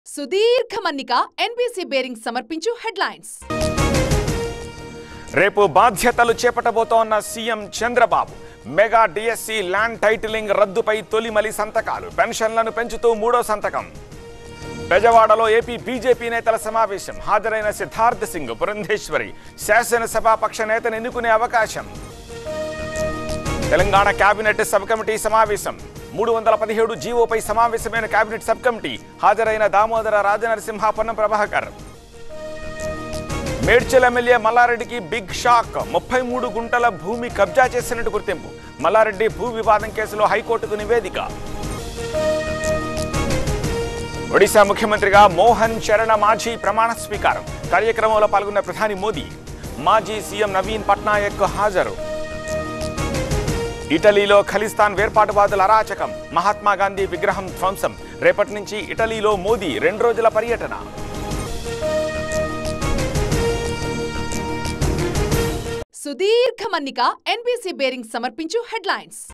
సుదీర్ఘ మన్నిక NBC bearing సమర్పించు హెడ్లైన్స్ రేపు బాధ్యతలు చేపట్టబోతోన్న CM Chandrababu mega DSC land titling రద్దుపై తొలిమలి సంతకాలు పెన్షన్లను పెంచుతూ మూడో సంతకం బెజవాడలో ఏపీ బీజేపీ నేతల సమావేశం హాజరైన సిద్ధార్థ్ సింగ్ పురంధేశ్వరి శాసనసభాపక్ష నేతను ఎన్నుకునే అవకాశం తెలంగాణ కేబినెట్ సబ్ కమిటీ సమావేశం మూడు వందల పదిహేడు జీవోపై సమావేశమైన కేబినెట్ సబ్ కమిటీ హాజరైన దామోదర రాజనరసింహ పొన్నం ప్రభాకర్ మేడ్చల్ ఎమ్మెల్యే మల్లారెడ్డికి బిగ్ షాక్ ముప్పై మూడు గుంటల భూమి కబ్జా చేసినట్టు గుర్తింపు మల్లారెడ్డి భూ వివాదం కేసులో హైకోర్టుకు నివేదిక ఒడిశా ముఖ్యమంత్రిగా మోహన్ చరణ మాఝీ ప్రమాణ స్వీకారం కార్యక్రమంలో పాల్గొన్న ప్రధాని మోదీ మాజీ సీఎం నవీన్ పట్నాయక్ హాజరు ఇటలీలో ఖలిస్తాన్ వేర్పాటువాదుల అరాచకం మహాత్మా గాంధీ విగ్రహం ధ్వంసం రేపటి నుంచి ఇటలీలో మోదీ రెండు రోజుల పర్యటన సుదీర్ఘ మన్నిక ఎన్బీసీ బేరింగ్ సమర్పించు హెడ్లైన్స్